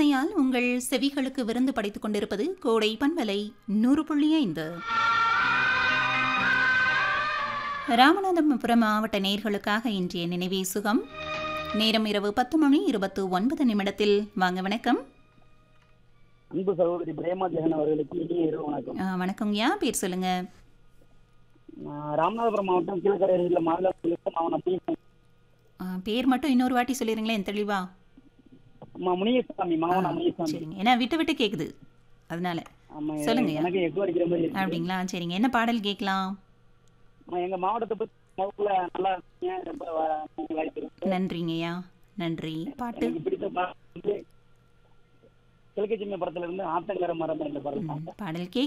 இசையால் உங்கள் செவிகளுக்கு விருந்து படைத்துக் கொண்டிருப்பது கோடை பண்பலை நூறு புள்ளி ஐந்து ராமநாதபுரம் மாவட்ட நேர்களுக்காக இன்றைய நினைவே சுகம் நேரம் இரவு பத்து மணி இருபத்து ஒன்பது நிமிடத்தில் வாங்க வணக்கம் அன்பு சகோதரி பிரேமா ஜெகன் அவர்களுக்கு இனிய இரவு வணக்கம் ஆ, வணக்கம்யா பேர் சொல்லுங்க நான் ராமநாதபுரம் மாவட்டம் கீழக்கரையில் மாநிலத்திலிருந்து மாவட்டம் முனியசாமி ஆ, பேர் மட்டும் இன்னொரு வாட்டி சொல்லிடுங்களேன் தெளிவா அம்மா முனியசாமி மாவன முனியசாமி சரிங்க ஏன்னா விட்டு விட்டு கேக்குது அதனால ஆமா சொல்லுங்க. எனக்கு எக்கு அடிக்கிற மாதிரி இருக்கு அப்படிங்களா சரிங்க என்ன பாடல் கேட்கலாம் அம்மா, எங்க மாவட்டத்தை பத்தி வகுப்புல நல்லா இருக்கீங்க. ரொம்ப வ- வாய்ப்பு இருக்கு நன்றிங்கய்யா நன்றி பாட்டு எனக்கு பிடித்த பாட்டு வந்து கிழக்கு சின்ன படத்துல இருந்து ஆத்தங்கர மரம் என்ற படம் ம், பாடல் கே